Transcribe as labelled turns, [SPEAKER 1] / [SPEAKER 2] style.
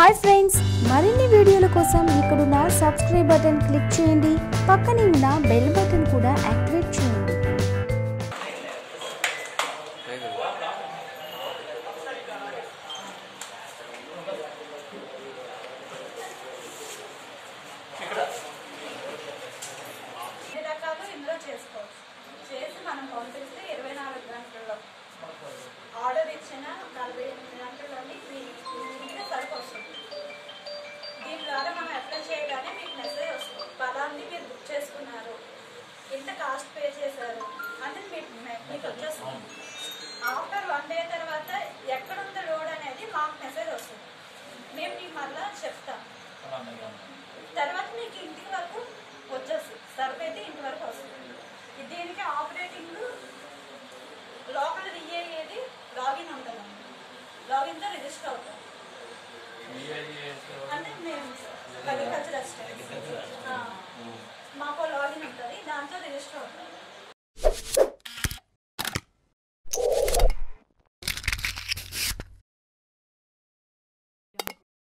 [SPEAKER 1] hi friends మరిన్ని వీడియోల కోసం ఇక్కడున్న సబ్స్క్రైబ్ బటన్ క్లిక్ చేయండి పక్కనే ఉన్న బెల్ బటన్ కూడా యాక్టివేట్ చేయండి
[SPEAKER 2] ఎన్ని రకాలు ఇందులో చేసుకోవచ్చు చేసి మనం పంపిస్తే ఇరవై నాలుగు గంటల్లో ఆర్డర్ ఇచ్చిన నలభై ఎనిమిది గంటల్లోని మీ మీ ఇంటికి సరుకు వస్తుంది దీని ద్వారా మనం అప్లై చేయగానే మీకు మెసేజ్ వస్తుంది పదాన్ని మీరు బుక్ చేసుకున్నారు ఇంత కాస్ట్ పే చేశారు అని మీకు మీకు వచ్చేస్తుంది ఆఫ్టర్ వన్ డే తర్వాత ఎక్కడుంది లోడ్ అనేది మాకు మెసేజ్ వస్తుంది మేము మీకు మళ్ళీ చెప్తాం తర్వాత మీకు ఇంటికి వరకు వచ్చేస్తుంది సర్వ్ అయితే ఇంటి వరకు వస్తుంది దీనికి ఆపరేటింగ్ లోపల రీఏది లాగిన్ ఉంటుంది లాగిన్తో రిజిస్టర్ అవుతుంది